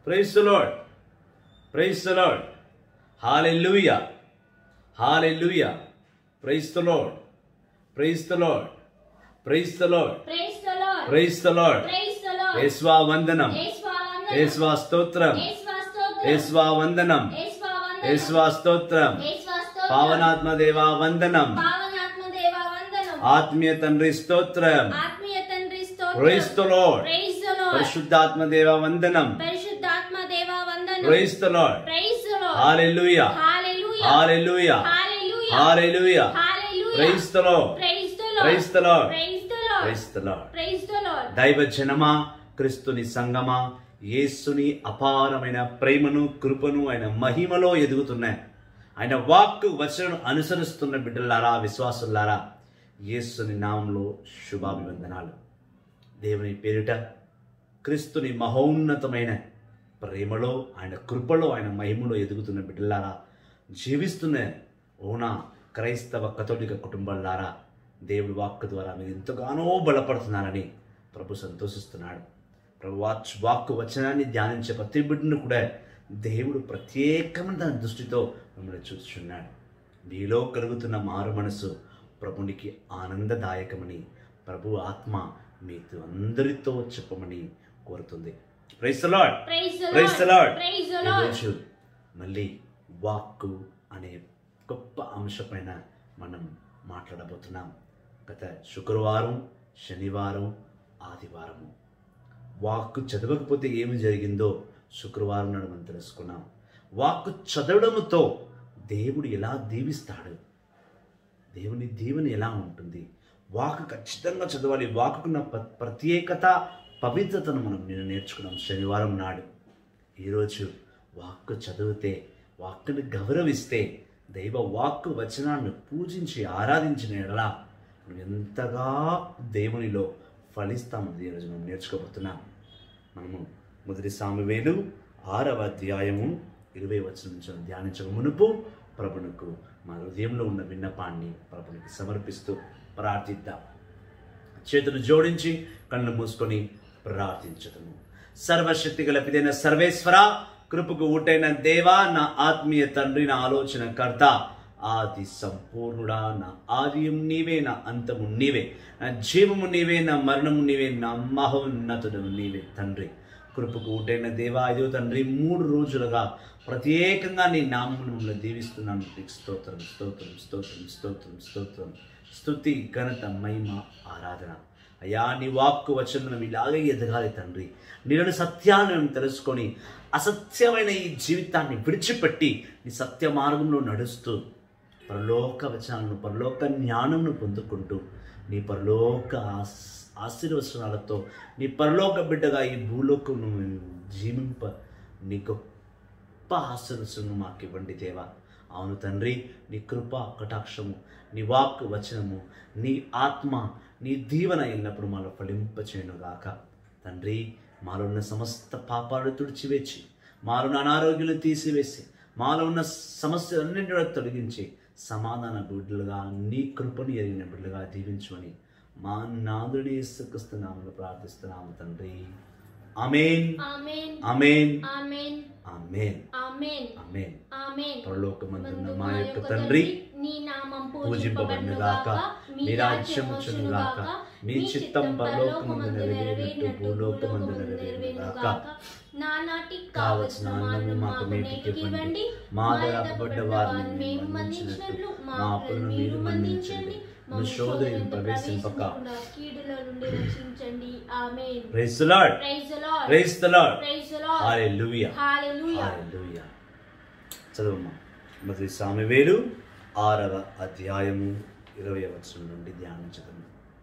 Praise the Lord praise the Lord hallelujah hallelujah praise the Lord praise the Lord praise the Lord praise the Lord praise the Lord praise the Lord యేసువా వందనం యేసువా వందనం యేసువా స్తోత్రం యేసువా స్తోత్రం యేసువా వందనం యేసువా వందనం యేసువా స్తోత్రం యేసువా స్తోత్రం పావనాత్మ దేవా వందనం పావనాత్మ దేవ వందనం ఆత్మీయ తండ్రి స్తోత్రం ఆత్మీయ తండ్రి స్తోత్రం praise the Lord praise the Lord పరిశుద్ధాత్మ దేవ వందనం పరిశుద్ధాత్మ దేవ వందనం praise the Lord praise the Lord hallelujah hallelujah hallelujah hallelujah hallelujah hallelujah praise the Lord praise the Lord praise the Lord praise the Lord praise the Lord praise the Lord దైవ జనమా క్రిస్తుని సంగమా యేసుని అపారమైన ప్రేమను కృపను ఆయన మహిమలో ఎదుగుతున్నాయి ఆయన వాక్కు వచనం అనుసరిస్తున్న బిడ్డలారా విశ్వాసులారా యేసుని నామంలో శుభాభివందనాలు దేవుని పేరిట క్రీస్తుని మహోన్నతమైన ప్రేమలో ఆయన కృపలో ఆయన మహిమలో ఎదుగుతున్న బిడ్డలారా జీవిస్తున్న ఓనా క్రైస్తవ కథోలిక కుటుంబాలారా దేవుడి వాక్కు ద్వారా మీరు ఎంతగానో బలపడుతున్నారని ప్రభు సంతోషిస్తున్నాడు ప్రభు వాచ్ వాక్కు వచనాన్ని ధ్యానించే ప్రతి బిడ్డను కూడా దేవుడు ప్రత్యేకమైన దృష్టితో మిమ్మల్ని చూస్తున్నాడు మీలో కలుగుతున్న మారు మనసు ప్రభునికి ఆనందదాయకమని ప్రభు ఆత్మ మీతో అందరితో చెప్పమని కోరుతుంది praise the Lord praise the praise the Lord Lord praise the Lord ఈరోజు మళ్ళీ వాక్కు అనే గొప్ప అంశపైన మనం మాట్లాడబోతున్నాం గత శుక్రవారం శనివారం ఆదివారము వాక్కు చదవకపోతే ఏమి జరిగిందో శుక్రవారం నాడు మనం తెలుసుకున్నాం వాక్కు చదవడంతో దేవుడు ఎలా దీవిస్తాడు దేవుని దీవెన ఎలా ఉంటుంది వాక్ ఖచ్చితంగా చదవాలి వాకుకున్న ప్ర- ప్రత్యేకత పవిత్రతను మనం నేను నేర్చుకున్నాం శనివారం నాడు ఈరోజు వాక్కు చదివితే వాక్కుని గౌరవిస్తే దైవ వాక్కు వచనాన్ని పూజించి ఆరాధించిన ఎడలా మనం ఎంతగా దేవునిలో ఫలిస్తామని ఈరోజు మనం నేర్చుకోబోతున్నాం మనము మొదటి సామెవేలు ఆరవ అధ్యాయము ఇరవై వచనం నుంచి ధ్యానించక మునుపు ప్రభునకు మా హృదయంలో ఉన్న విన్నపాన్ని ప్రభునికి సమర్పిస్తూ ప్రార్థిద్దాం చేతులు జోడించి కళ్ళు మూసుకొని ప్రార్థించటము సర్వశక్తి గల పిదైన సర్వేశ్వర కృపకు ఊటైన దేవా నా ఆత్మీయ తండ్రి నా ఆలోచన కర్త ఆది సంపూర్ణుడా నా ఆదియం నీవే నా అంతము నీవే నా జీవము నీవే నా మరణము నీవే నా మహోన్నతుడు నీవే తండ్రి కృపకు ఊటైన దేవా అయ్యో తండ్రి మూడు రోజులుగా ప్రత్యేకంగా నీ నామమును మమ్మల్ని దీవిస్తున్నాను నీకు స్తోత్రం స్తోత్రం స్తోత్రం స్తోత్రం స్తోత్రం స్తుతి ఘనత మహిమ ఆరాధన అయ్యా నీ వాక్కు వచనం ఇలాగే ఎదగాలి తండ్రి నేను సత్యాన్ని మేము తెలుసుకొని అసత్యమైన ఈ జీవితాన్ని విడిచిపెట్టి నీ సత్య మార్గంలో నడుస్తూ పరలోక వచనాలను పరలోక జ్ఞానమును పొందుకుంటూ నీ పరలోక ఆస్ ఆశీర్వచనాలతో నీ పరలోక బిడ్డగా ఈ భూలోకంలో మేము జీవింప నీ గొప్ప ఆశీర్వచనం మాకు ఇవ్వండి దేవా అవును తండ్రి నీ కృప కటాక్షము నీ వాక్ వచనము నీ ఆత్మ నీ దీవెన ఎల్లప్పుడు మాలో ఫలింపచేయను గాక తండ్రి మాలో ఉన్న సమస్త పాపాలు తుడిచివేసి మాలో ఉన్న అనారోగ్యాలు తీసివేసి మాలో ఉన్న సమస్యలన్నింటి కూడా తొలగించి సమాధాన బిడ్డలుగా నీ కృపను ఎరిగిన బిడ్డలుగా దీవించమని మా నాదుడి యేసుక్రీస్తునామములో ప్రార్థిస్తున్నాము తండ్రి అమేన్ ఆమేన్ అమేన్ ఆమేన్ అమేన్ ఆమేన్ అమేన్ ఆమేన్ పరలోకమందున్న మందు మా యొక్క తండ్రి నీ నామం పూజింపబడును గాక మీ రాజ్యం వచ్చును గాక మీ చిత్తం పరలోకమందు నెరవేరినట్టు భూలోకమందు నెరవేరును గాక నానాటి కావలసిన అన్నము మాకు నేటికి ఇవ్వండి మా దొరకబడ్డ వారిని మేము మన్నించినట్లు మా అప్పులను మీరు మన్నించండి మా శోధన ప్రవేశింపక కీడుల నుండి రక్షించండి amen praise the Lord praise the Lord praise the Lord praise the Lord hallelujah hallelujah hallelujah చదవమ్మా మొదటి సామెవేలు ఆరవ అధ్యాయము ఇరవై వచనం నుండి ధ్యానించదము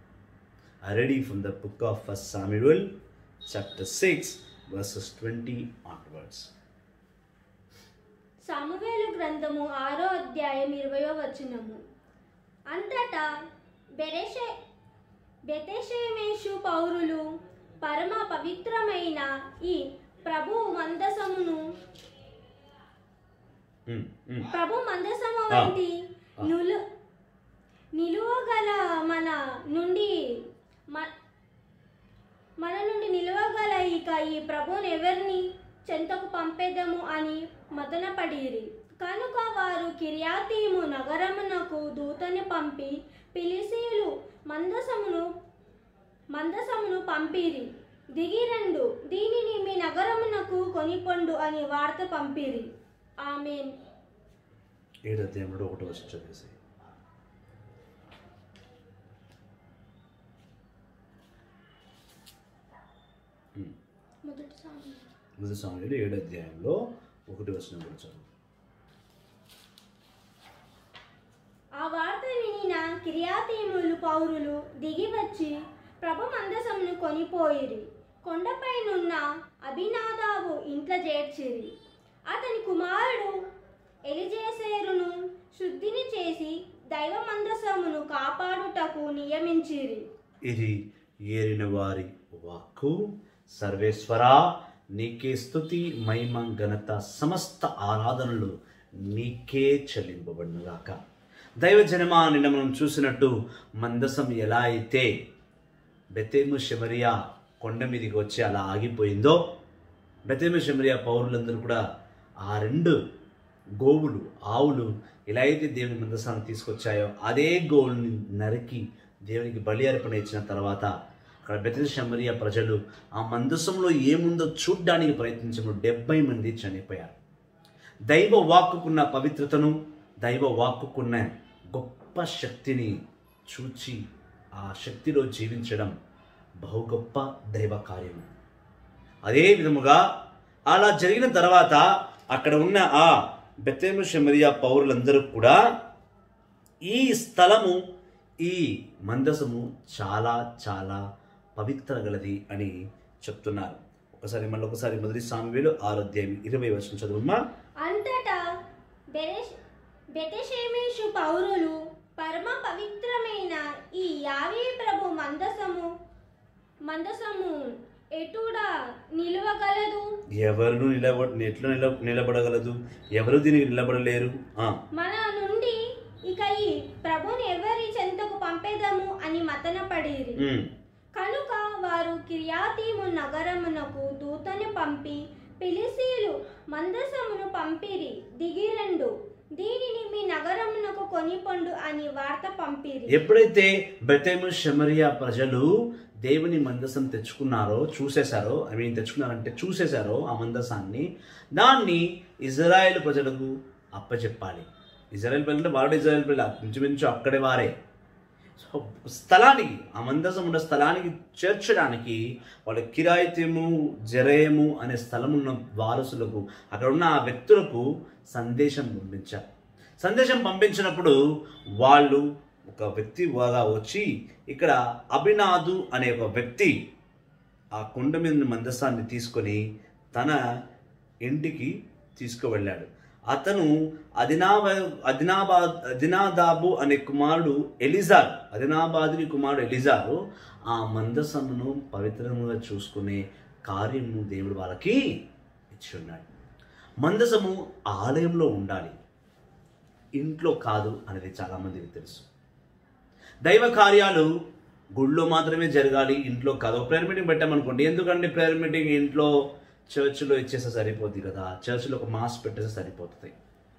I read from the book of First Samuel, chapter 6, verses 20 onwards. సామువేలు గ్రంథము ఆరో అధ్యాయం ఇరవయో వచనము అంతటా బెరెషే బెతెషేమేషు పౌరులు పరమ పవిత్రమైన ఈ ప్రభు మందసమును Mm, mm. ప్రభు మందసము ఆ. వంటి ఆ. నులు నిలువగల మన నుండి మ- మన నుండి నిలువగల ఇక ఈ ప్రభుని ఎవరిని చెంతకు పంపేదము అని మదనపడిరి కనుక వారు కిర్యాతీము నగరమునకు దూతని పంపి పిలిసీలు మందసమును మందసమును పంపిరి దిగిరండు దీనిని మీ నగరమునకు కొనిపొండు అని వార్త పంపిరి ఆమెన్ ఏడు అధ్యాయంలో ఒకటి వచ్చి చదివేసి మొదటి సాంగ్ మొదటి సమయంలో ఏడు అధ్యాయంలో ఒకటి వచ్చిన కూడా చదువు ఆ వార్త వినిన కిర్యాతీములు పౌరులు దిగి వచ్చి ప్రభు మందసమును కొనిపోయిరి కొండపైనున్న అభినాదాబు ఇంట్లో చేర్చిరి అతని కుమారుడు ఎలిజేసేరును శుద్ధిని చేసి దైవ మందసమును కాపాడుటకు నియమించిరి ఇది ఏరిన వారి వాక్కు సర్వేశ్వర నీకే స్థుతి మహిమ ఘనత సమస్త ఆరాధనలు నీకే చెల్లింపబడినగాక దైవజనమా నిన్న మనం చూసినట్టు మందసం ఎలా అయితే బెతేము శమరియా కొండ మీదకి వచ్చి అలా ఆగిపోయిందో బెతేము శమరియా పౌరులందరూ కూడా ఆ రెండు గోవులు ఆవులు ఎలా అయితే దేవుని మందసాన్ని తీసుకొచ్చాయో అదే గోవుల్ని నరికి దేవునికి బలి అర్పణ ఇచ్చిన తర్వాత అక్కడ బెతెల్ శమరియా ప్రజలు ఆ మందసంలో ఏముందో చూడ్డానికి ప్రయత్నించిన డెబ్బై మంది చనిపోయారు దైవ వాక్కుకున్న పవిత్రతను దైవ వాక్కుకున్న గొప్ప శక్తిని చూచి ఆ శక్తిలో జీవించడం బహు గొప్ప దైవ కార్యము అదే విధముగా అలా జరిగిన తర్వాత అక్కడ ఉన్న ఆ బెత్తేము షమరియా పౌరులందరూ కూడా ఈ స్థలము ఈ మందసము చాలా చాలా పవిత్ర గలది అని చెప్తున్నారు ఒకసారి మళ్ళీ ఒకసారి మొదటి సామెవేలు ఆరోగ్యం ఇరవై వర్షం చదువుమా అంతటా బెరెష్ బెతషేమేషు పౌరులు పరమ పవిత్రమైన ఈ యావీ ప్రభు మందసము మందసము ఎటుడా నిలువగలదు ఎవరు నిలబ ఎట్లా నిల నిలబడగలదు ఎవరు దీనికి నిలబడలేరు ఆ, మన నుండి ఇక ఈ ప్రభుని ఎవరి చెంతకు పంపేదము అని మతనపడిరి ఉమ్, కనుక వారు కిర్యాతీము నగరమునకు దూతని పంపి పిలిసీలు మందసమును పంపిరి దిగిరండు దీనిని మీ నగరమునకు కొనిపొండు అని వార్త పంపిరి ఎప్పుడైతే బెతేము షమరియా ప్రజలు దేవుని మందసం తెచ్చుకున్నారో చూసేశారో ఐ మీన్ తెచ్చుకున్నారంటే చూసేశారో ఆ మందసాన్ని దాన్ని ఇజ్రాయెల్ ప్రజలకు అప్పచెప్పాలి ఇజ్రాయెల్ ప్రజలు వాడు ఇజ్రాయెల్ ప్రజలు ఇంచుమించు అక్కడే వారే సో స్థలానికి ఆ మందసం ఉన్న స్థలానికి చేర్చడానికి వాళ్ళ కిరాయితీము జరేము అనే స్థలం ఉన్న వారసులకు అక్కడ ఉన్న ఆ వ్యక్తులకు సందేశం పంపించారు సందేశం పంపించినప్పుడు వాళ్ళు ఒక వ్యక్తి బాగా వచ్చి ఇక్కడ అభినాదు అనే ఒక వ్యక్తి ఆ కొండ మీద ఉన్న మందసాన్ని తీసుకొని తన ఇంటికి తీసుకువెళ్ళాడు అతను అదినాబ అదినాబాద్ అదినాదాబు అనే కుమారుడు ఎలిజార్ అదినాబాదుని కుమారుడు ఎలిజారు ఆ మందసమును పవిత్రముగా చూసుకునే కార్యము దేవుడు వాళ్ళకి ఇచ్చి ఉన్నాడు మందసము ఆలయంలో ఉండాలి ఇంట్లో కాదు అనేది చాలామందికి తెలుసు దైవ కార్యాలు గుళ్ళో మాత్రమే జరగాలి ఇంట్లో కాదు ఒక ప్రేయర్ మీటింగ్ పెట్టామనుకోండి ఎందుకంటే ప్రేయర్ మీటింగ్ ఇంట్లో చర్చిలో ఇచ్చేస్తే సరిపోద్ది కదా చర్చిలో ఒక మాస్ పెట్టేస్తే సరిపోతుంది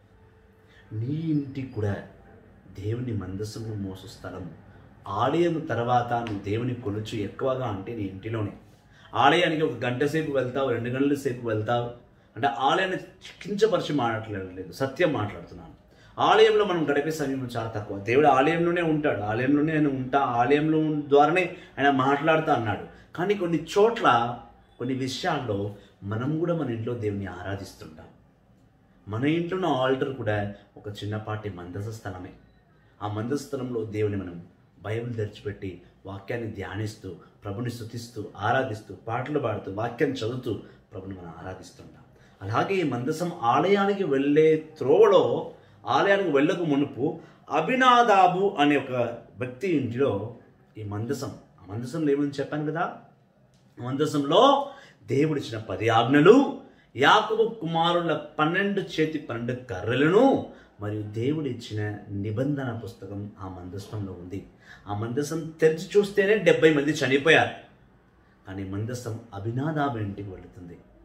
నీ ఇంటికి కూడా దేవుని మందస్సును మోసు స్థలం ఆలయం తర్వాత నువ్వు దేవుని కొలుచు ఎక్కువగా అంటే నీ ఇంటిలోనే ఆలయానికి ఒక గంట సేపు వెళ్తావు రెండు గంటల సేపు వెళ్తావు అంటే ఆలయాన్ని కించపరిచి మాట్లాడలేదు సత్యం మాట్లాడుతున్నాను ఆలయంలో మనం గడిపే సమయం చాలా తక్కువ దేవుడు ఆలయంలోనే ఉంటాడు ఆలయంలోనే ఆయన ఉంటా ఆలయంలో ద్వారానే ఆయన మాట్లాడుతా అన్నాడు కానీ కొన్ని చోట్ల కొన్ని విషయాల్లో మనం కూడా మన ఇంట్లో దేవుని ఆరాధిస్తుంటాం మన ఇంట్లో ఉన్న ఆల్టర్ కూడా ఒక చిన్నపాటి మందస స్థలమే ఆ మందస స్థలంలో దేవుని మనం బైబిల్ తెరిచిపెట్టి వాక్యాన్ని ధ్యానిస్తూ ప్రభుని స్థుతిస్తూ ఆరాధిస్తూ పాటలు పాడుతూ వాక్యాన్ని చదువుతూ ప్రభుని మనం ఆరాధిస్తుంటాం అలాగే ఈ మందసం ఆలయానికి వెళ్ళే త్రోవలో ఆలయానికి వెళ్ళక మునుపు అభినాదాబు అనే ఒక వ్యక్తి ఇంటిలో ఈ మందసం ఆ మందసంలో ఏమని చెప్పాను కదా మందసంలో దేవుడిచ్చిన పది ఆజ్ఞలు యాకబు కుమారుల పన్నెండు చేతి పన్నెండు కర్రలను మరియు దేవుడు ఇచ్చిన నిబంధన పుస్తకం ఆ మందస్థంలో ఉంది ఆ మందసం తెరిచి చూస్తేనే డెబ్బై మంది చనిపోయారు కానీ మందసం అభినాదాబు ఇంటికి వెళుతుంది అక్కడ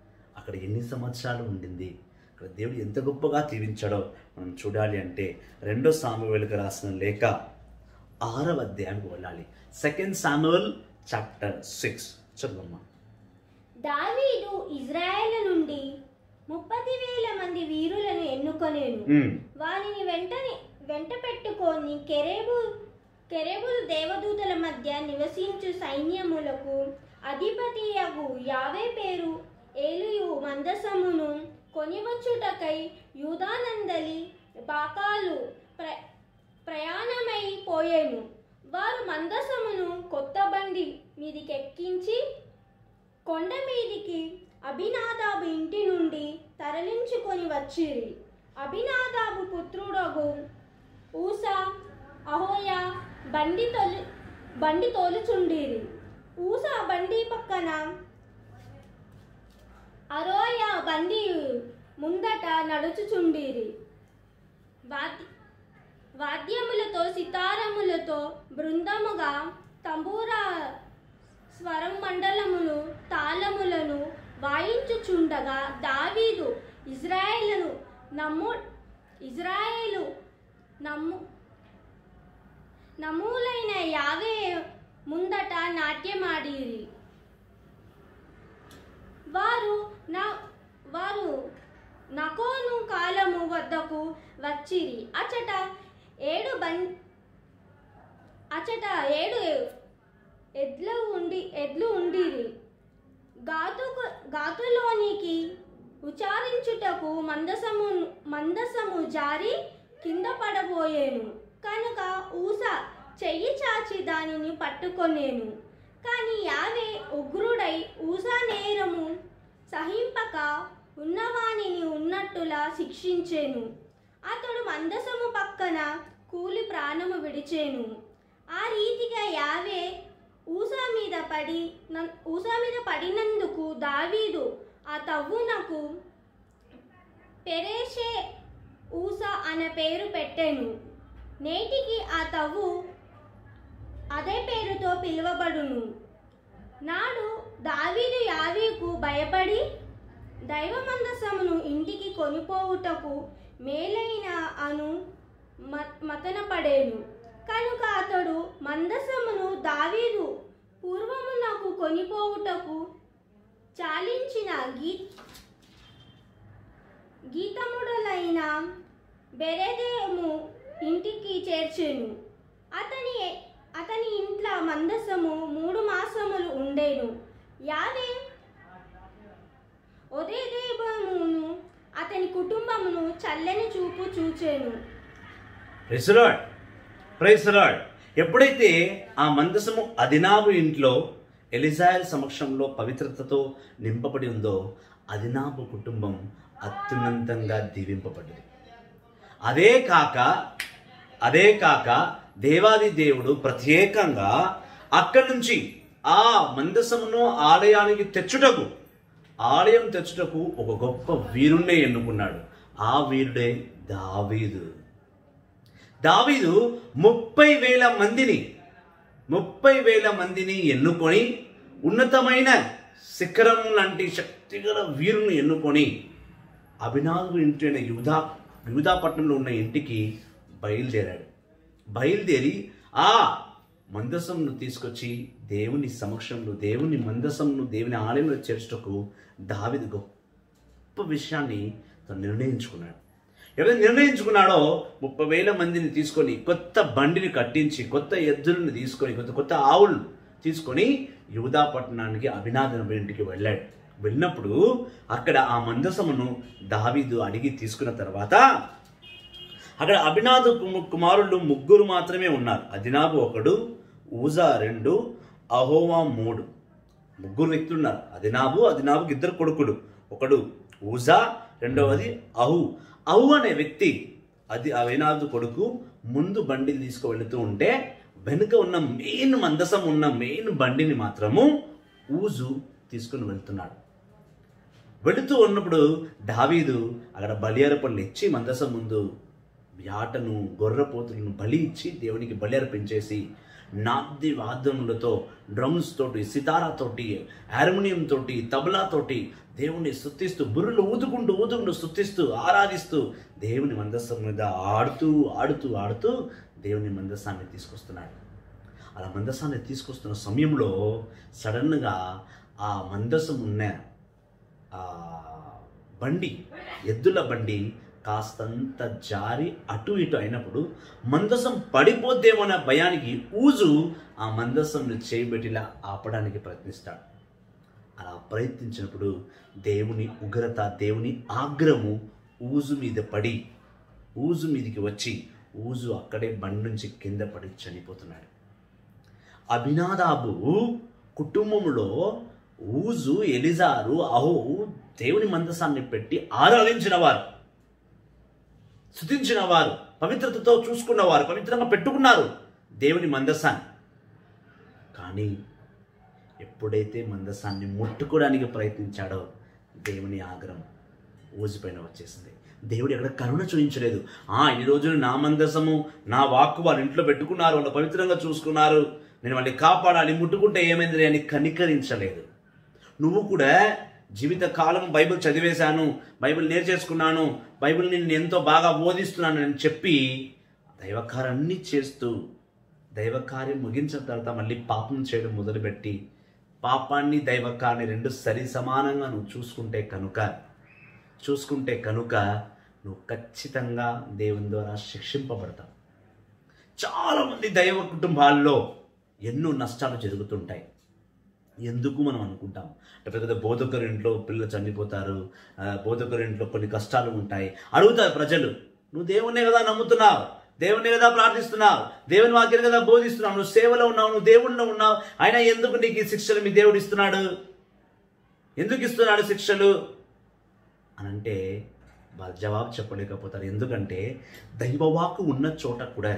అక్కడ ఎన్ని సంవత్సరాలు ఉండింది అక్కడ దేవుడు ఎంత గొప్పగా దీవించాడో మనం చూడాలి అంటే రెండో సామువేలుగా రాసిన లేఖ ఆరవ అధ్యాయానికి వెళ్ళాలి సెకండ్ సామువల్ చాప్టర్ సిక్స్ చదువమ్మా దావీదు ఇజ్రాయేల్ నుండి ముప్పది వేల మంది వీరులను ఎన్నుకొనేను ఉమ్, వారిని వెంటనే వెంట పెట్టుకొని కెరేబు కెరేబుల్ దేవదూతల మధ్య నివసించు సైన్యములకు అధిపతియగు యావే పేరు ఏలియు మందసమును కొనివచ్చుటకై యూదానందలి బాకాలు ప్ర ప్రయాణమై పోయేను వారు మందసమును కొత్త బండి మీదికెక్కించి కొండ మీదికి అభినాదాబు ఇంటి నుండి తరలించుకొని వచ్చిరి అభినాదాబు పుత్రుడగు ఊసా అహోయ బండి తొలి బండి తోలుచుండిరి ఊసా బండి పక్కన అరోయ బండి ముందట నడుచుచుండిరి వాద్య వాద్యములతో సితారములతో బృందముగా తంబూరా స్వరం మండలమును తాళములను వాయించుచుండగా దావీదు ఇజ్రాయేలును నమ్ము ఇజ్రాయేలు నమ్ము నమూలైన యావే ముందట నాట్యమాడిరి వారు నా వారు నకోను కాలము వద్దకు వచ్చిరి అచట ఏడు బం అచట ఏడు ఎడ్లు ఉండి ఎడ్లు ఉండిరి గాతుకు గాతులోనికి ఉచారించుటకు మందసము మందసము జారి కింద పడబోయేను కనుక ఊస చెయ్యి చాచి దానిని పట్టుకొనేను కానీ యావే ఉగ్రుడై ఊసా నేరము సహింపక ఉన్నవానిని ఉన్నట్టులా శిక్షించెను అతడు మందసము పక్కన కూలి ప్రాణము విడిచేను ఆ రీతిగా యావే ఊసా మీద పడి న- ఊసా మీద పడినందుకు దావీదు ఆ తవ్వునకు పెరేషే ఊసా అనే పేరు పెట్టెను నేటికి ఆ తవ్వు అదే పేరుతో పిలువబడును నాడు దావీదు యావీకు భయపడి దైవమందసమును ఇంటికి కొనిపోవుటకు మేలైన అను మ- మతనపడేను కనుక అతడు మందసమును దావీదు పూర్వమునకు కొనిపోవుటకు చాలించిన గీ గీతముడలైన బెరెదేము ఇంటికి చేర్చెను అతని అతని ఇంట్లో మందసము మూడు మాసములు ఉండేను యావే ఒదేదేబమును అతని కుటుంబమును చల్లని చూపు చూచెను ప్రైసరాడ్ ప్రైసరాడ్ ఎప్పుడైతే ఆ మందసము అదినాబు ఇంట్లో ఎలిజాయల్ సమక్షంలో పవిత్రతతో నింపబడి ఉందో అదినాబు కుటుంబం అత్యున్నతంగా దీవింపబడ్డది అదే కాక అదే కాక దేవాది దేవుడు ప్రత్యేకంగా అక్కడి నుంచి ఆ మందసమును ఆలయానికి తెచ్చుటకు ఆలయం తెచ్చుటకు ఒక గొప్ప వీరుణ్ణే ఎన్నుకున్నాడు ఆ వీరుడే దావీదు దావీదు ముప్పై వేల మందిని ముప్పై వేల మందిని ఎన్నుకొని ఉన్నతమైన శిఖరం లాంటి శక్తిగల వీరుని ఎన్నుకొని అభినాథు ఇంటి అయిన యూదా యూదాపట్నంలో ఉన్న ఇంటికి బయలుదేరాడు బయలుదేరి ఆ మందసంను తీసుకొచ్చి దేవుని సమక్షంలో దేవుని మందసంను దేవుని ఆలయంలో చేర్చుటకు దావిది గొప్ప విషయాన్ని తను నిర్ణయించుకున్నాడు ఎవరైతే నిర్ణయించుకున్నాడో ముప్పై వేల మందిని తీసుకొని కొత్త బండిని కట్టించి కొత్త ఎద్దులను తీసుకొని కొత్త కొత్త ఆవులను తీసుకొని యూదా పట్టణానికి అభినాథన ఇంటికి వెళ్ళాడు వెళ్ళినప్పుడు అక్కడ ఆ మందసమును దావీదు అడిగి తీసుకున్న తర్వాత అక్కడ అభినాథు కుమ- కుమారులు ముగ్గురు మాత్రమే ఉన్నారు అదినాబు ఒకడు ఊజా రెండు అహోవా మూడు ముగ్గురు వ్యక్తులు ఉన్నారు అదినాబు అదినాబుకి ఇద్దరు కొడుకులు ఒకడు ఊజా రెండవది అహు అహు అనే వ్యక్తి అది అవినాథు కొడుకు ముందు బండిని తీసుకువెళుతూ ఉంటే వెనుక ఉన్న మెయిన్ మందసం ఉన్న మెయిన్ బండిని మాత్రము ఊజు తీసుకుని వెళ్తున్నాడు వెళుతూ ఉన్నప్పుడు దావీదు అక్కడ బలియారపళ్ళు ఇచ్చి మందసం ముందు యాటను గొర్రెపోతులను బలి ఇచ్చి దేవునికి బలి అర్పించేసి నాద్ది వాద్యములతో డ్రమ్స్ తోటి సితారాతోటి హార్మోనియం తోటి తబలాతోటి దేవుని స్తుతిస్తూ బుర్రలు ఊదుకుంటూ ఊదుకుంటూ స్తుతిస్తూ ఆరాధిస్తూ దేవుని మందస్సం మీద ఆడుతూ ఆడుతూ ఆడుతూ దేవుని మందస్సాన్ని తీసుకొస్తున్నాడు అలా మందస్సాన్ని తీసుకొస్తున్న సమయంలో సడన్గా ఆ మందసం ఉన్న ఆ బండి ఎద్దుల బండి కాస్తంత జారి అటు ఇటు అయినప్పుడు మందసం పడిపోద్దేమన్న భయానికి ఊజు ఆ మందసంను చేయబెట్టిలా ఆపడానికి ప్రయత్నిస్తాడు అలా ప్రయత్నించినప్పుడు దేవుని ఉగ్రత దేవుని ఆగ్రహము ఊజు మీద పడి ఊజు మీదికి వచ్చి ఊజు అక్కడే బండి నుంచి కింద పడి చనిపోతున్నాడు అభినాదాబు కుటుంబంలో ఊజు ఎలిజారు అహో దేవుని మందసాన్ని పెట్టి ఆరాధించిన వారు స్థుతించిన వారు పవిత్రతతో చూసుకున్నవారు పవిత్రంగా పెట్టుకున్నారు దేవుని మందసాన్ని కానీ ఎప్పుడైతే మందసాన్ని ముట్టుకోవడానికి ప్రయత్నించాడో దేవుని ఆగ్రహం ఊజిపైన వచ్చేసింది దేవుడు ఎక్కడ కరుణ చూపించలేదు ఆ ఇన్ని రోజులు నా మందసము నా వాక్కు వాళ్ళ ఇంట్లో పెట్టుకున్నారు వాళ్ళు పవిత్రంగా చూసుకున్నారు నేను వాళ్ళని కాపాడాలి ముట్టుకుంటే ఏమైంది అని కనికరించలేదు నువ్వు కూడా జీవిత కాలం బైబిల్ చదివేశాను బైబిల్ నేర్చేసుకున్నాను బైబిల్ నేను ఎంతో బాగా బోధిస్తున్నాను అని చెప్పి దైవకారాన్ని చేస్తూ దైవకార్యం ముగించిన తర్వాత మళ్ళీ పాపం చేయడం మొదలుపెట్టి పాపాన్ని దైవకాన్ని రెండు సరి సమానంగా నువ్వు చూసుకుంటే కనుక చూసుకుంటే కనుక నువ్వు ఖచ్చితంగా దేవుని ద్వారా శిక్షింపబడతావు చాలామంది దైవ కుటుంబాల్లో ఎన్నో నష్టాలు జరుగుతుంటాయి ఎందుకు మనం అనుకుంటాం అంటే పెద్ద పెద్ద బోధకుల ఇంట్లో పిల్లలు చనిపోతారు ఆ, బోధకుల ఇంట్లో కొన్ని కష్టాలు ఉంటాయి అడుగుతారు ప్రజలు నువ్వు దేవుణ్ణే కదా నమ్ముతున్నావు దేవుణ్ణి కదా ప్రార్థిస్తున్నావు దేవుని వాక్యం కదా బోధిస్తున్నావు నువ్వు సేవలో ఉన్నావు నువ్వు దేవుణ్ణి ఉన్నావు అయినా ఎందుకు నీకు ఈ శిక్షలు మీ దేవుడు ఇస్తున్నాడు ఎందుకు ఇస్తున్నాడు శిక్షలు అని అంటే వాళ్ళు జవాబు చెప్పలేకపోతారు ఎందుకంటే దైవవాకు ఉన్న చోట కూడా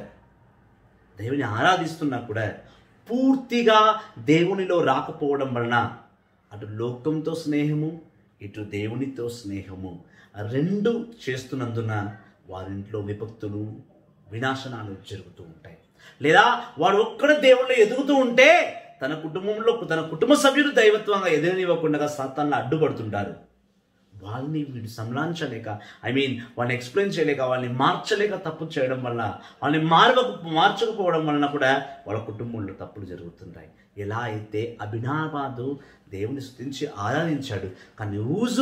దేవుని ఆరాధిస్తున్నా కూడా పూర్తిగా దేవునిలో రాకపోవడం వలన అటు లోకంతో స్నేహము ఇటు దేవునితో స్నేహము ఆ రెండు చేస్తున్నందున వారింట్లో విపత్తులు వినాశనాలు జరుగుతూ ఉంటాయి లేదా వాడు ఒక్కడ దేవుళ్ళు ఎదుగుతూ ఉంటే తన కుటుంబంలో తన కుటుంబ సభ్యులు దైవత్వంగా ఎదురనివ్వకుండా సాతాన్ని అడ్డుపడుతుంటారు వాళ్ళని వీడు సంలాంచలేక ఐ మీన్ వాళ్ళని ఎక్స్ప్లెయిన్ చేయలేక వాళ్ళని మార్చలేక తప్పు చేయడం వల్ల వాళ్ళని మార్వకు మార్చకపోవడం వలన కూడా వాళ్ళ కుటుంబంలో తప్పులు జరుగుతుంటాయి ఎలా అయితే అభినాబాదు దేవుని స్థుతించి ఆరాధించాడు కానీ ఊజు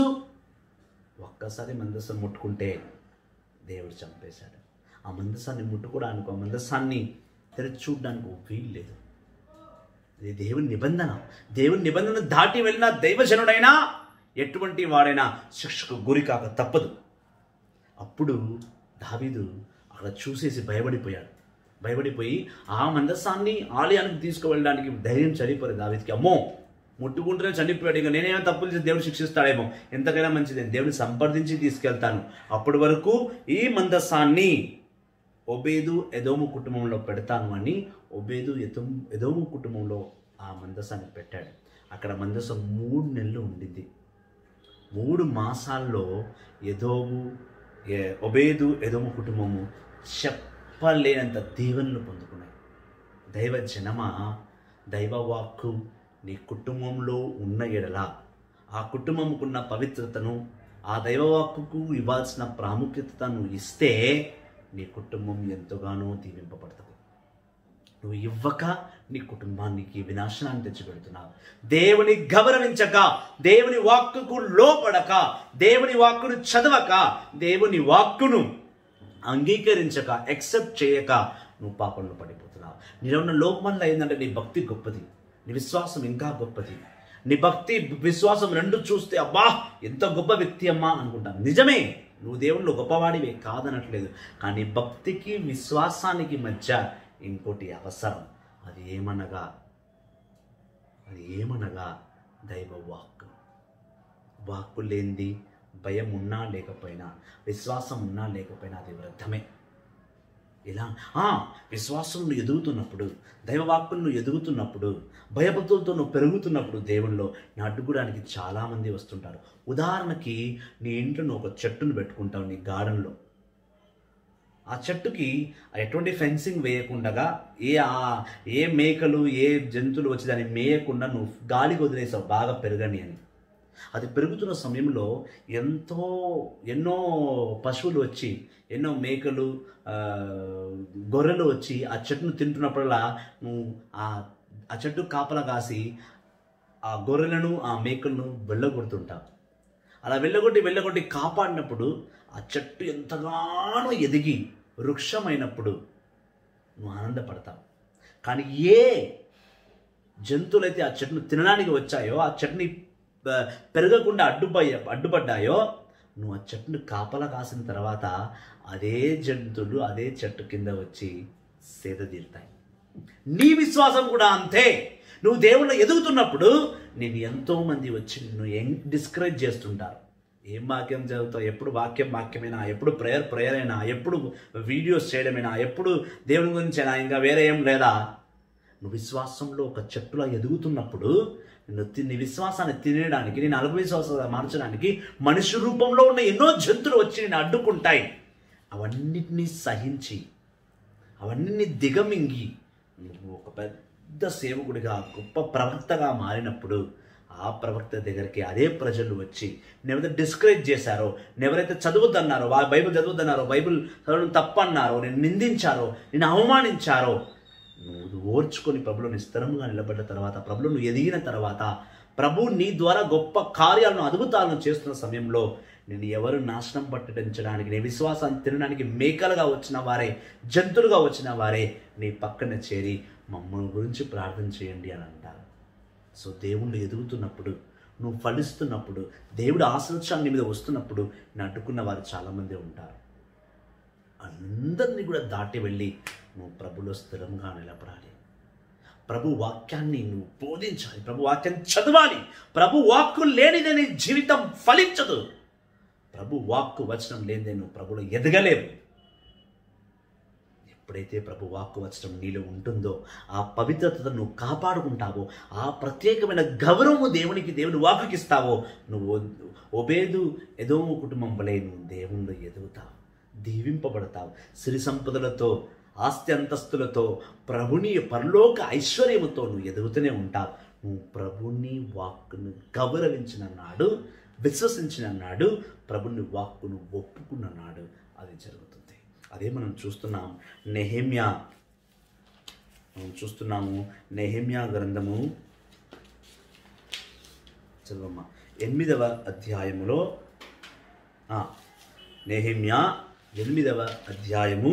ఒక్కసారి మందసం ముట్టుకుంటే దేవుడు చంపేశాడు ఆ మందసాన్ని ముట్టుకోవడానికి ఆ మందసాన్ని తెరచి చూడడానికి వీలు లేదు ఇది దేవుని నిబంధన దేవుని నిబంధన దాటి వెళ్ళిన దైవజనుడైనా ఎటువంటి వాడైనా శిక్షకు గురి కాక తప్పదు అప్పుడు దావీదు అక్కడ చూసేసి భయపడిపోయాడు భయపడిపోయి ఆ మందస్సాన్ని ఆలయానికి తీసుకువెళ్ళడానికి ధైర్యం చనిపోలేదు దావీదికి అమ్మో ముట్టుకుంటూనే చనిపోయాడు ఇంకా నేనేమో తప్పులు చేసి దేవుడు శిక్షిస్తాడేమో ఎంతకైనా మంచిది దేవుని సంప్రదించి తీసుకెళ్తాను అప్పటి వరకు ఈ మందస్సాన్ని ఒబేదు ఎదోము కుటుంబంలో పెడతాను అని ఒబేదు ఎదోము ఎదోము కుటుంబంలో ఆ మందసాన్ని పెట్టాడు అక్కడ మందసం మూడు నెలలు ఉండింది మూడు మాసాల్లో ఎదోము ఎ- ఒబేదు ఎదోము కుటుంబము చెప్పలేనంత దీవెనలు పొందుకున్నాయి దైవ జనమ దైవవాక్కు నీ కుటుంబంలో ఉన్న ఎడల ఆ కుటుంబంకున్న పవిత్రతను ఆ దైవవాక్కుకు ఇవ్వాల్సిన ప్రాముఖ్యతను ఇస్తే నీ కుటుంబం ఎంతగానో దీవింపబడుతుంది నువ్వు ఇవ్వక నీ కుటుంబానికి వినాశనాన్ని తెచ్చిపెడుతున్నావు దేవుని గౌరవించక దేవుని వాక్కుకు లోపడక దేవుని వాక్కును చదవక దేవుని వాక్కును అంగీకరించక యాక్సెప్ట్ చేయక నువ్వు పాపంలో పడిపోతున్నావు నీలో ఉన్న లోపమల్ల ఏంటంటే నీ భక్తి గొప్పది నీ విశ్వాసం ఇంకా గొప్పది నీ భక్తి విశ్వాసం రెండు చూస్తే అబ్బా ఎంత గొప్ప వ్యక్తి అమ్మా అనుకుంటాను నిజమే నువ్వు దేవుళ్ళు గొప్పవాడివే కాదనట్లేదు కానీ భక్తికి విశ్వాసానికి మధ్య ఇంకోటి అవసరం అది ఏమనగా అది ఏమనగా దైవ వాక్కు వాక్కు లేనిది భయం ఉన్నా లేకపోయినా విశ్వాసం ఉన్నా లేకపోయినా అది వ్యర్థమే ఇలా ఆ, విశ్వాసం నువ్వు ఎదుగుతున్నప్పుడు దైవవాక్కులు నువ్వు ఎదుగుతున్నప్పుడు భయభక్తులతో నువ్వు పెరుగుతున్నప్పుడు దేవుల్లో నీ అడ్డుకోవడానికి చాలామంది వస్తుంటారు ఉదాహరణకి నీ ఇంట్లో నువ్వు ఒక చెట్టును పెట్టుకుంటావు నీ గార్డెన్లో ఆ చెట్టుకి ఎటువంటి ఫెన్సింగ్ వేయకుండా ఏ ఆ- ఏ మేకలు ఏ జంతువులు వచ్చి దాన్ని మేయకుండా నువ్వు గాలికి వదిలేసావు బాగా పెరగని అని అది పెరుగుతున్న సమయంలో ఎంతో ఎన్నో పశువులు వచ్చి ఎన్నో మేకలు ఆ, గొర్రెలు వచ్చి ఆ చెట్టును తింటున్నప్పుడల్లా నువ్వు ఆ ఆ చెట్టు కాపలా కాసి ఆ గొర్రెలను ఆ మేకలను వెళ్ళగొడుతుంటావు అలా వెళ్ళగొట్టి వెళ్ళగొట్టి కాపాడినప్పుడు ఆ చెట్టు ఎంతగానో ఎదిగి వృక్షమైనప్పుడు నువ్వు ఆనందపడతావు కానీ ఏ జంతువులైతే ఆ చెట్టును తినడానికి వచ్చాయో ఆ చెట్టుని ఆ, పెరగకుండా అడ్డుపై అడ్డుపడ్డాయో నువ్వు ఆ చెట్టును కాపలా కాసిన తర్వాత అదే జంతువులు అదే చెట్టు కింద వచ్చి సేద తీరుతాయి నీ విశ్వాసం కూడా అంతే నువ్వు దేవుళ్ళు ఎదుగుతున్నప్పుడు నేను ఎంతో మంది వచ్చి నిన్ను ఎం డిస్కరేజ్ చేస్తుంటారు ఏం వాక్యం చదువుతావు ఎప్పుడు వాక్యం వాక్యమేనా ఎప్పుడు ప్రేయర్ ప్రేయర్ అయినా ఎప్పుడు వీడియోస్ చేయడమేనా ఎప్పుడు దేవుని గురించేనా ఇంకా వేరే ఏం లేదా నువ్వు విశ్వాసంలో ఒక చెట్టులా ఎదుగుతున్నప్పుడు నిన్ను తి- నీ విశ్వాసాన్ని తినేయడానికి నేను అల్ప విశ్వాసంగా మార్చడానికి మనిషి రూపంలో ఉన్న ఎన్నో జంతువులు వచ్చి నేను అడ్డుకుంటాయి అవన్నిటినీ సహించి అవన్నీ దిగమింగి నువ్వు ఒక పెద్ద సేవకుడిగా గొప్ప ప్రవక్తగా మారినప్పుడు ఆ ప్రవక్త దగ్గరికి అదే ప్రజలు వచ్చి ఎవరైతే డిస్కరేజ్ చేశారో ఎవరైతే చదవద్దన్నారో వా బైబిల్ చదవద్దన్నారో బైబిల్ చదవడం తప్పన్నారో నేను నిందించారో నేను అవమానించారో నువ్వు ఓర్చుకొని ప్రభులో స్థిరంగా నిలబడ్డ తర్వాత ప్రభులో నువ్వు ఎదిగిన తర్వాత ప్రభు నీ ద్వారా గొప్ప కార్యాలను అద్భుతాలను చేస్తున్న సమయంలో నేను ఎవరు నాశనం పట్టించడానికి నీ విశ్వాసాన్ని తినడానికి మేకలుగా వచ్చిన వారే జంతువులుగా వచ్చిన వారే నీ పక్కన చేరి మమ్మల్ని గురించి ప్రార్థన చేయండి అని అంటారు సో దేవుళ్ళు ఎదుగుతున్నప్పుడు నువ్వు ఫలిస్తున్నప్పుడు దేవుడు ఆశ్రయించాలి నీ మీద వస్తున్నప్పుడు నేను అడ్డుకున్న వారు చాలామంది ఉంటారు అందరినీ కూడా దాటి వెళ్ళి నువ్వు ప్రభులో స్థిరంగా నిలబడాలి ప్రభు వాక్యాన్ని నువ్వు బోధించాలి ప్రభు వాక్యాన్ని చదవాలి ప్రభు వాక్కు లేనిదే నీ జీవితం ఫలించదు ప్రభు వాక్కు వచనం లేనిదే నువ్వు ప్రభులో ఎదగలేవు ఎప్పుడైతే ప్రభు వాక్కు వచనం నీలో ఉంటుందో ఆ పవిత్రతను నువ్వు కాపాడుకుంటావో ఆ ప్రత్యేకమైన గౌరవము దేవునికి దేవుని వాక్కుకి ఇస్తావో నువ్వు ఒబేదు ఏదో కుటుంబం వలె నువ్వు దేవుణ్ణి ఎదుగుతావు దీవింపబడతావు సిరి సంపదలతో ఆస్తి అంతస్తులతో ప్రభుని పరలోక ఐశ్వర్యముతో నువ్వు ఎదుగుతూనే ఉంటావు నువ్వు ప్రభుని వాక్కును గౌరవించిన నాడు విశ్వసించిన నాడు ప్రభుని వాక్కును ఒప్పుకున్న నాడు అది జరుగుతుంది అదే మనం చూస్తున్నాం నెహెమ్యా మనం చూస్తున్నాము నెహెమ్యా గ్రంథము చదవమ్మా ఎనిమిదవ అధ్యాయములో ఆ, నెహెమ్యా ఎనిమిదవ అధ్యాయము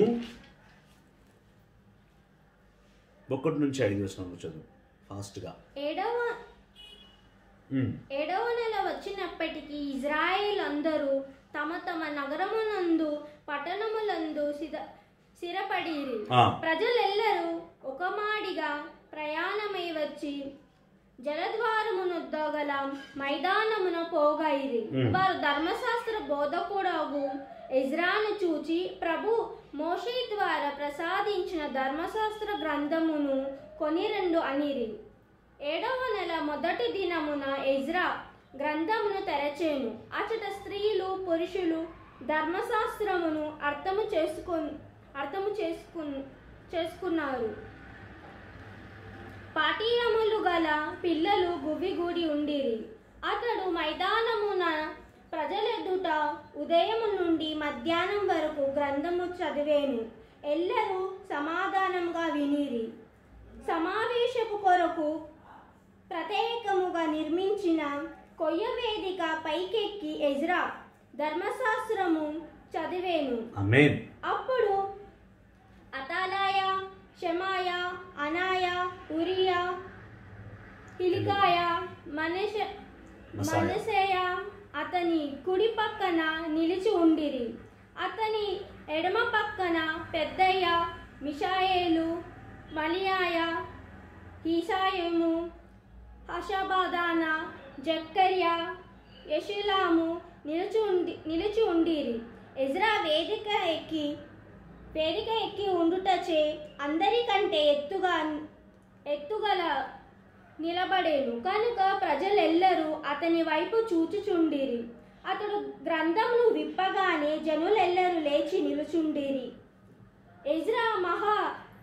ఒకటి నుంచి ఐదు వచ్చిన చదువు ఫాస్ట్గా ఏడవ ఉమ్, ఏడవ నెల వచ్చినప్పటికీ ఇజ్రాయేల్ అందరూ తమ తమ నగరమునందు పట్టణములందు సిద స్థిరపడిరి ఆ, ప్రజలెల్లరూ ఒక మాడిగా ప్రయాణమై వచ్చి జలద్వారమునొద్ద గల మైదానమున పోగైరి మ్. వారు ధర్మశాస్త్ర బోధకుడగు ఎజ్రాను చూచి ప్రభు మోషే ద్వారా ప్రసాదించిన ధర్మశాస్త్ర గ్రంథమును కొని రెండు అనిరి ఏడవ నెల మొదటి దినమున ఎజ్రా గ్రంథమును తెరచేను అచట స్త్రీలు పురుషులు ధర్మశాస్త్రమును అర్థము చేసుకు అర్థము చేసుకు చేసుకున్నారు పాటీయములు గల పిల్లలు గువ్విగూడి ఉండిరి అతడు మైదానమున ప్రజలెదుట ఉదయము నుండి మధ్యాహ్నం వరకు గ్రంథము చదివేను ఎల్లరూ సమాధానంగా వినిరి సమావేశపు కొరకు ప్రత్యేకముగా నిర్మించిన కొయ్య వేదిక పైకెక్కి ఎజ్రా ధర్మశాస్త్రము చదివేను ఆమేన్ అప్పుడు అతాలాయ షమాయ అనాయ ఉరియా హిలికాయ మనష మసాయ. మనసేయ అతని కుడి పక్కన నిలిచి ఉండిరి అతని ఎడమ పక్కన పెద్దయ్య మిషాయేలు మలియాయ హీసాయము హషబాదాన జక్కర్య యషులాము నిలిచి ఉండి నిలిచి ఉండిరి ఎజ్రా వేదిక ఎక్కి వేదిక ఎక్కి ఉండుటచే అందరికంటే ఎత్తుగా ఎత్తుగల నిలబడేను కనుక ప్రజలెల్లరూ అతని వైపు చూచుచుండిరి అతడు గ్రంథమును విప్పగానే జనులెల్లరూ లేచి నిలుచుండిరి ఎజ్రా మహా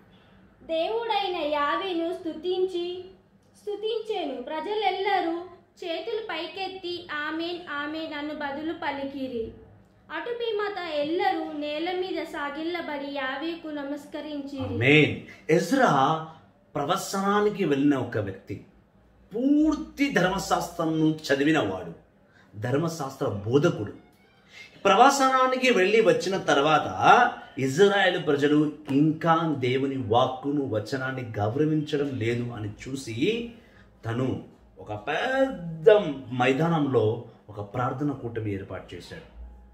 దేవుడైన యావేను స్తుతించి స్తుతించెను ప్రజలెల్లరూ చేతులు పైకెత్తి ఆమెన్ ఆమెన్ అను బదులు పలికిరి అటు పిమ్మట ఎల్లరూ నేల మీద సాగిల్లబడి యావేకు నమస్కరించిరి మెయిన్ ఎజ్రా ప్రవసనానికి వెళ్ళిన ఒక వ్యక్తి పూర్తి ధర్మశాస్త్రం చదివినవాడు ధర్మశాస్త్ర బోధకుడు ప్రవసనానికి వెళ్ళి వచ్చిన తర్వాత ఇజ్రాయెల్ ప్రజలు ఇంకా దేవుని వాక్కును వచనాన్ని గౌరవించడం లేదు అని చూసి తను ఒక పెద్ద మైదానంలో ఒక ప్రార్థన కూటమి ఏర్పాటు చేశాడు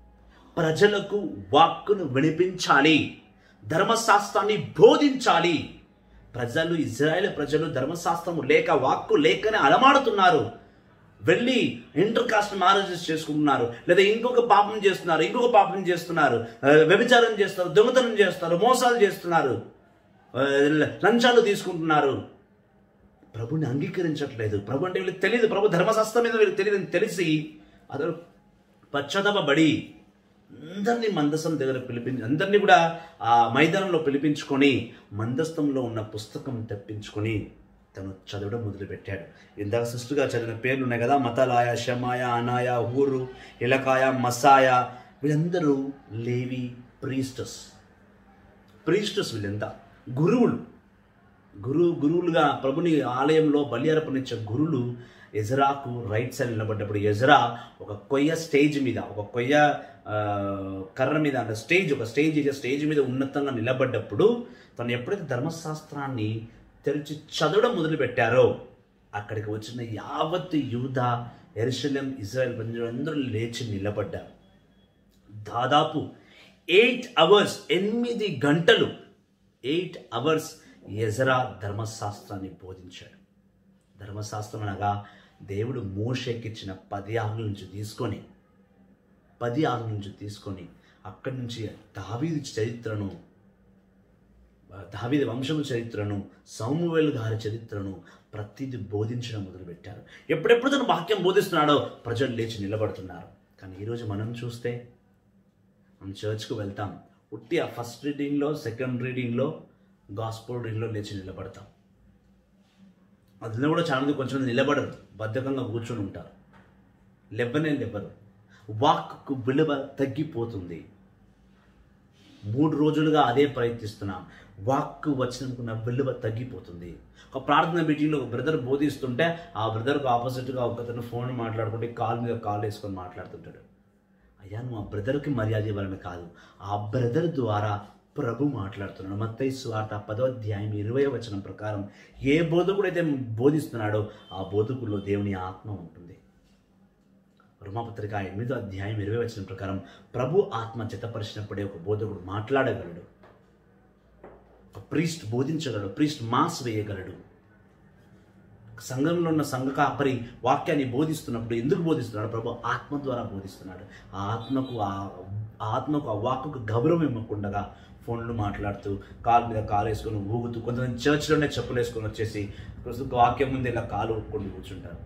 ప్రజలకు వాక్కును వినిపించాలి ధర్మశాస్త్రాన్ని బోధించాలి ప్రజలు ఇజ్రాయెల్ ప్రజలు ధర్మశాస్త్రము లేక వాక్కు లేకనే అలమాడుతున్నారు వెళ్ళి ఇంటర్ కాస్ట్ మ్యారేజెస్ చేసుకుంటున్నారు లేదా ఇంకొక పాపం చేస్తున్నారు ఇంకొక పాపం చేస్తున్నారు ఆ, వ్యభిచారం చేస్తారు దొంగతనం చేస్తారు మోసాలు చేస్తున్నారు ఆ, లంచాలు తీసుకుంటున్నారు ప్రభుని అంగీకరించట్లేదు ప్రభు అంటే వీళ్ళకి తెలియదు ప్రభు ధర్మశాస్త్రం మీద వీళ్ళకి తెలియదు తెలిసి అతను పశ్చాత్తాపడి అందరినీ మందసం దగ్గర పిలిపించి అందరినీ కూడా ఆ మైదానంలో పిలిపించుకొని మందస్థంలో ఉన్న పుస్తకం తెప్పించుకొని తను చదవడం మొదలుపెట్టాడు ఇందాక సృష్టిగా చదివిన పేర్లు ఉన్నాయి కదా మతలాయ షమాయ అనాయ ఊరు ఇలకాయ మసాయ వీళ్ళందరూ లేవి ప్రీస్టస్ ప్రీస్టస్ వీళ్ళంతా గురువులు గురు గురువులుగా ప్రభుని ఆలయంలో బలి అర్పణించే గురులు ఎజరాకు రైట్ సైడ్ నిలబడ్డప్పుడు ఎజరా ఒక కొయ్య స్టేజ్ మీద ఒక కొయ్య ఆ, కర్ర మీద అంటే స్టేజ్ ఒక స్టేజ్ స్టేజ్ మీద ఉన్నతంగా నిలబడ్డప్పుడు తను ఎప్పుడైతే ధర్మశాస్త్రాన్ని తెరిచి చదవడం మొదలుపెట్టారో అక్కడికి వచ్చిన యావత్ యూద ఎరుషలేం ఇజ్రాయెల్ ప్రజలు అందరూ లేచి నిలబడ్డారు దాదాపు ఎయిట్ అవర్స్ ఎనిమిది గంటలు ఎయిట్ అవర్స్ ఎజరా ధర్మశాస్త్రాన్ని బోధించాడు ధర్మశాస్త్రం అనగా దేవుడు మోషేకిచ్చిన పది ఆజ్ఞల నుంచి తీసుకొని పది ఆజ్ఞల నుంచి తీసుకొని అక్కడి నుంచి దావీది చరిత్రను దావీది వంశము చరిత్రను సౌమువేల్ గారి చరిత్రను ప్రతిదీ బోధించడం మొదలుపెట్టారు ఎప్పుడెప్పుడు తను వాక్యం బోధిస్తున్నాడో ప్రజలు లేచి నిలబడుతున్నారు కానీ ఈరోజు మనం చూస్తే మనం చర్చ్కు వెళ్తాం ఉట్టి ఆ ఫస్ట్ రీడింగ్లో సెకండ్ రీడింగ్లో గాస్పోల్ రీడింగ్లో లేచి నిలబడతాం అందులో కూడా చాలా మంది కొంచెం మంది నిలబడరు బద్ధకంగా కూర్చొని ఉంటారు లెవ్వనే లెవ్వరు వాక్కు విలువ తగ్గిపోతుంది మూడు రోజులుగా అదే ప్రయత్నిస్తున్నాం వాక్కు వచ్చినందుకున్న విలువ తగ్గిపోతుంది ఒక ప్రార్థన మీటింగ్లో ఒక బ్రదర్ బోధిస్తుంటే ఆ బ్రదర్కు ఆపోజిట్గా ఒకతను ఫోన్ మాట్లాడుకుంటే కాల్ మీద కాల్ వేసుకొని మాట్లాడుతుంటాడు అయ్యా నువ్వు ఆ బ్రదర్కి మర్యాద ఇవ్వాలని కాదు ఆ బ్రదర్ ద్వారా ప్రభు మాట్లాడుతున్నాడు మత్తయి స్వార్త పదో అధ్యాయం ఇరవై వచనం ప్రకారం ఏ బోధకుడైతే బోధిస్తున్నాడో ఆ బోధకుల్లో దేవుని ఆత్మ ఉంటుంది రుమాపత్రిక ఎనిమిదో అధ్యాయం ఇరవై వచనం ప్రకారం ప్రభు ఆత్మ జతపరిచినప్పుడే ఒక బోధకుడు మాట్లాడగలడు ఒక ప్రీస్ట్ బోధించగలడు ప్రీస్ట్ మాస్ వేయగలడు సంఘంలో ఉన్న సంఘ కాపరి వాక్యాన్ని బోధిస్తున్నప్పుడు ఎందుకు బోధిస్తున్నాడు ప్రభు ఆత్మ ద్వారా బోధిస్తున్నాడు ఆ ఆత్మకు ఆ ఆ ఆత్మకు ఆ వాక్కుకు గౌరవం ఇవ్వకుండా ఫోన్లు మాట్లాడుతూ కాలు మీద కాలు వేసుకొని ఊగుతూ కొంతమంది చర్చ్లోనే చెప్పులు వేసుకొని వచ్చేసి ప్రస్తుతం వాక్యం ముందు ఇలా కాలు ఊపుకొని కూర్చుంటారు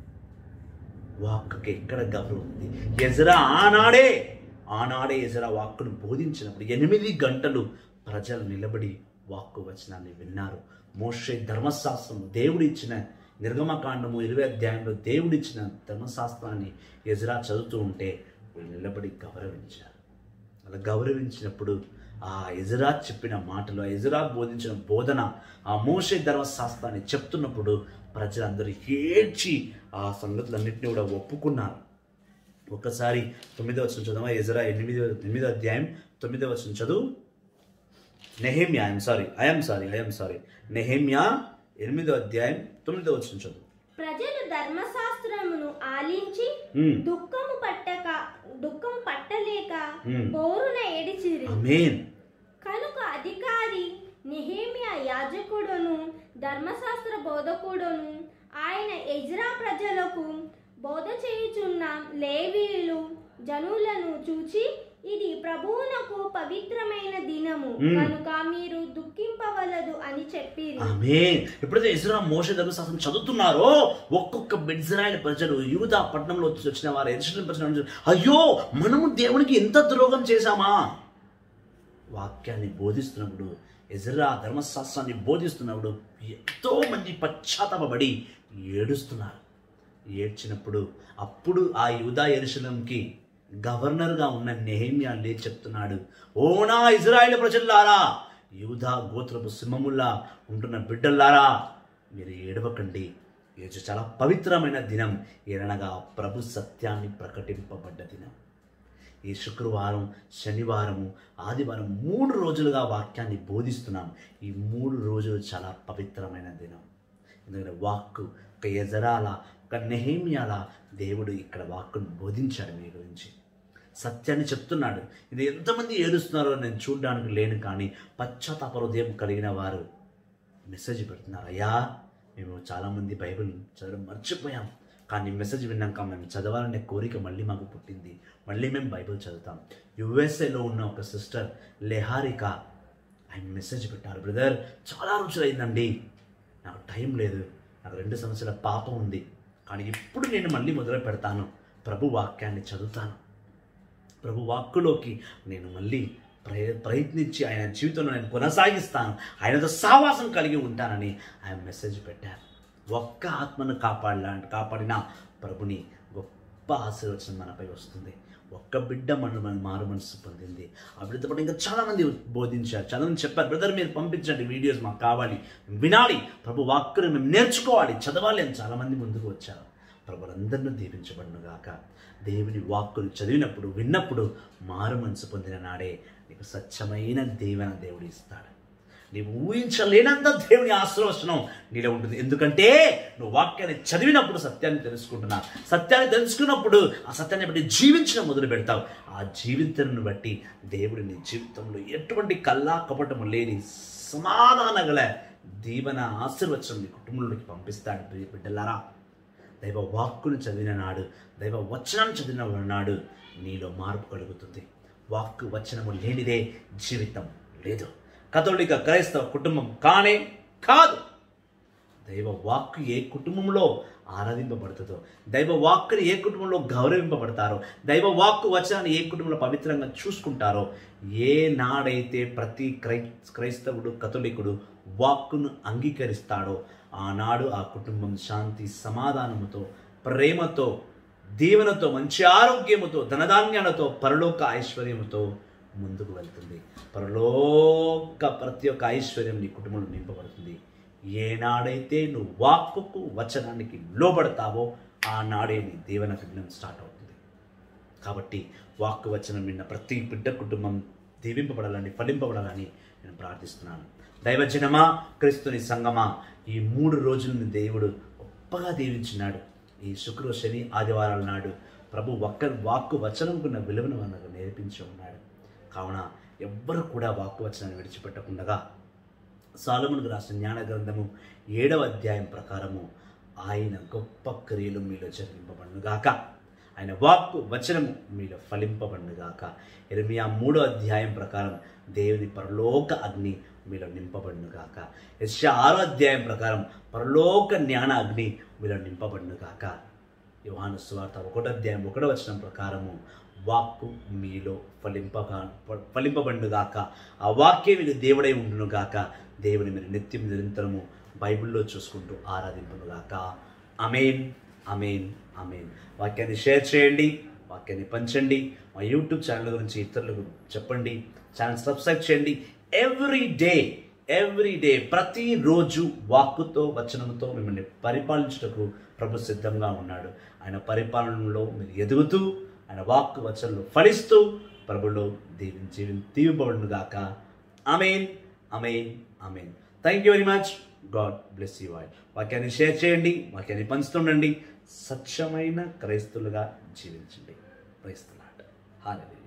వాక్కుకి ఎక్కడ గౌరవం ఉంది ఎజరా ఆనాడే ఆనాడే ఎజరా వాక్కును బోధించినప్పుడు ఎనిమిది గంటలు ప్రజలు నిలబడి వాక్కు వచనాన్ని విన్నారు మోషే ధర్మశాస్త్రం దేవుడు ఇచ్చిన నిర్గమకాండము ఇరవై అధ్యాయంలో దేవుడు ఇచ్చిన ధర్మశాస్త్రాన్ని ఎజరా చదువుతూ ఉంటే వీళ్ళు నిలబడి గౌరవించారు అలా గౌరవించినప్పుడు ఆ ఎజరా చెప్పిన మాటలు ఆ ఎజరా బోధించిన బోధన ఆ మోషే ధర్మశాస్త్రాన్ని చెప్తున్నప్పుడు ప్రజలందరూ ఏడ్చి ఆ సంగతులన్నింటినీ కూడా ఒప్పుకున్నారు ఒకసారి తొమ్మిదో వచ్చిన చదువు ఎజరా ఎనిమిదో ఎనిమిదో అధ్యాయం తొమ్మిదో వచ్చిన చదువు నెహేమ్యా I'm sorry I'm sorry I'm sorry నెహేమ్యా ఎనిమిదో అధ్యాయం తొమ్మిదో వచ్చిన చదువు ప్రజలు ధర్మశాస్త్రమును ఆలించి మ్మ్. దుఃఖము పట్టక దుఃఖము పట్టలేక మ్మ్. బోరున ఏడిచిరి అమేన్ కనుక అధికారి నెహేమియా యాజకుడును ధర్మశాస్త్ర బోధకుడును ఆయన ఎజ్రా ప్రజలకు బోధ చేయుచున్న లేవీయులు జనులను చూచి ఇది ప్రభువునకు పవిత్రమైన దినము మ్మ్. కనుక మీరు దుఃఖింపవలదు అని చెప్పిరి ఆమె ఎప్పుడైతే ఇజ్రా మోష ధర్మశాస్త్రం చదువుతున్నారో ఒక్కొక్క ఇజ్రాయెల్ ప్రజలు యూదా పట్టణంలో వచ్చిన వారు ఎరుసలేం ప్రజలు అయ్యో మనము దేవునికి ఎంత ద్రోహం చేశామా వాక్యాన్ని బోధిస్తున్నప్పుడు ఎజరా ధర్మశాస్త్రాన్ని బోధిస్తున్నప్పుడు ఎంతో మంది పశ్చాత్తాపడి ఏడుస్తున్నారు ఏడ్చినప్పుడు అప్పుడు ఆ యూదా ఎరుశలంకి గవర్నర్గా ఉన్న నెహేమియా లేచి చెప్తున్నాడు ఓ నా ఇజ్రాయేల్ ప్రజల్లారా యూదా గోత్రపు సింహముల్లా ఉంటున్న బిడ్డల్లారా మీరు ఏడవకండి ఇది చాలా పవిత్రమైన దినం ఏనగా ప్రభు సత్యాన్ని ప్రకటింపబడ్డ దినం ఈ శుక్రవారం శనివారము ఆదివారం మూడు రోజులుగా వాక్యాన్ని బోధిస్తున్నాం ఈ మూడు రోజులు చాలా పవిత్రమైన దినం ఎందుకంటే వాక్కు ఒక ఎజరాల ఒక నెహేమియాల దేవుడు ఇక్కడ వాక్కును బోధించాడు మీ గురించి సత్యాన్ని చెప్తున్నాడు ఇది ఎంతమంది ఏడుస్తున్నారో నేను చూడడానికి లేను కానీ పశ్చాత్తాప హృదయం కలిగిన వారు మెసేజ్ పెడుతున్నారు అయ్యా మేము చాలామంది బైబిల్ చదవడం మర్చిపోయాం కానీ మెసేజ్ విన్నాక మేము చదవాలనే కోరిక మళ్ళీ మాకు పుట్టింది మళ్ళీ మేము బైబిల్ చదువుతాం యుఎస్ఏలో ఉన్న ఒక సిస్టర్ లెహారిక ఆయన మెసేజ్ పెట్టారు బ్రదర్ చాలా రోజులైందండి నాకు టైం లేదు నాకు రెండు సంవత్సరాల పాప ఉంది కానీ ఇప్పుడు నేను మళ్ళీ మొదలు పెడతాను ప్రభు వాక్యాన్ని చదువుతాను ప్రభు వాక్కులోకి నేను మళ్ళీ ప్రయ ప్రయత్నించి ఆయన జీవితంలో నేను కొనసాగిస్తాను ఆయనతో సావాసం కలిగి ఉంటానని ఆయన మెసేజ్ పెట్టారు ఒక్క ఆత్మను కాపాడలా కాపాడిన ప్రభుని గొప్ప ఆశీర్వచనం మనపై వస్తుంది ఒక్క బిడ్డ మన మన మారు మనసు పొందింది ఆ బిడ్డతో పాటు ఇంకా చాలామంది బోధించారు చాలామంది చెప్పారు బ్రదర్ మీరు పంపించండి వీడియోస్ మాకు కావాలి వినాలి ప్రభు వాక్కుని మేము నేర్చుకోవాలి చదవాలి అని చాలామంది ముందుకు వచ్చారు ప్రభులందరినీ దీవించబడును గాక దేవుని వాక్కులు చదివినప్పుడు విన్నప్పుడు మారు మనసు పొందిన నాడే నీకు స్వచ్ఛమైన దీవెన దేవుడు ఇస్తాడు నీవు ఊహించలేనంత దేవుని ఆశీర్వచనం నీలో ఉంటుంది ఎందుకంటే నువ్వు వాక్యాన్ని చదివినప్పుడు సత్యాన్ని తెలుసుకుంటున్నా సత్యాన్ని తెలుసుకున్నప్పుడు ఆ సత్యాన్ని బట్టి జీవించడం మొదలు పెడతావు ఆ జీవితాన్ని బట్టి దేవుడి నీ జీవితంలో ఎటువంటి కల్లా కపటము లేని సమాధాన గల దీవెన ఆశీర్వచనం నీ కుటుంబంలోకి పంపిస్తాడు ప్రియ బిడ్డలారా దైవ వాక్కును చదివిన నాడు దైవ వచనాన్ని చదివిన నాడు నీలో మార్పు కలుగుతుంది వాక్కు వచనము లేనిదే జీవితం లేదు కథోలిక క్రైస్తవ కుటుంబం కానే కాదు దైవ వాక్కు ఏ కుటుంబంలో ఆరాధింపబడుతుందో దైవ వాక్కుని ఏ కుటుంబంలో గౌరవింపబడతారో దైవ వాక్కు వచనాన్ని ఏ కుటుంబంలో పవిత్రంగా చూసుకుంటారో ఏ నాడైతే ప్రతి క్రై క్రైస్తవుడు కథోలికుడు వాక్కును అంగీకరిస్తాడో ఆనాడు ఆ కుటుంబం శాంతి సమాధానముతో ప్రేమతో దీవెనతో మంచి ఆరోగ్యముతో ధనధాన్యాలతో పరలోక ఐశ్వర్యముతో ముందుకు వెళ్తుంది పరలోక ప్రతి ఒక్క ఐశ్వర్యం నీ కుటుంబంలో నింపబడుతుంది ఏనాడైతే నువ్వు వాక్కుకు వచనానికి లోబడతావో ఆనాడే నీ దీవెన దినం స్టార్ట్ అవుతుంది కాబట్టి వాక్కు వచనం విన్న ప్రతి బిడ్డ కుటుంబం దీవింపబడాలని ఫలింపబడాలని నేను ప్రార్థిస్తున్నాను దైవజనమా క్రీస్తుని సంగమా ఈ మూడు రోజులను దేవుడు గొప్పగా దీవించినాడు ఈ శుక్ర శని ఆదివారాల నాడు ప్రభు ఒక్క వాక్కు వచనంకున్న విలువను మనకు నేర్పించి ఉన్నాడు కావున ఎవ్వరు కూడా వాక్కు వచనాన్ని విడిచిపెట్టకుండా సాలమునికి రాసిన జ్ఞాన గ్రంథము ఏడవ అధ్యాయం ప్రకారము ఆయన గొప్ప క్రియలు మీలో జరిగింపబడునుగాక ఆయన వాక్కు వచనము మీలో ఫలింపబడునుగాక ఇరమియా మూడో అధ్యాయం ప్రకారం దేవుని పరలోక అగ్ని మీలో నింపబడునుగాక యశ ఆరో అధ్యాయం ప్రకారం పరలోక జ్ఞాన అగ్ని మీలో నింపబడునుగాక యోహాను సువార్త ఒకటో అధ్యాయం ఒకటో వచనం ప్రకారము వాక్కు మీలో ఫలింపగా ఫలింపబడునుగాక ఆ వాక్యే మీకు దేవుడై ఉండునుగాక దేవుని మీరు నిత్యం నిరంతరము బైబిల్లో చూసుకుంటూ ఆరాధింపునుగాక అమేన్ అమేన్ అమేన్ వాక్యాన్ని షేర్ చేయండి వాక్యాన్ని పంచండి మా యూట్యూబ్ ఛానల్ గురించి ఇతరులకు చెప్పండి ఛానల్ సబ్స్క్రైబ్ చేయండి ఎవ్రీ డే ఎవ్రీ డే ప్రతిరోజు వాక్కుతో వచనంతో మిమ్మల్ని పరిపాలించుటకు ప్రభు సిద్ధంగా ఉన్నాడు ఆయన పరిపాలనలో మీరు ఎదుగుతూ ఆయన వాక్కు వచనంలో ఫలిస్తూ ప్రభులో దీవిని జీవి దీవింపబడును గాక amen amen amen thank you very much God bless you all వాక్యాన్ని షేర్ చేయండి వాక్యాన్ని పంచుతుండండి స్వచ్ఛమైన క్రైస్తులుగా జీవించండి క్రైస్తులాట హాలే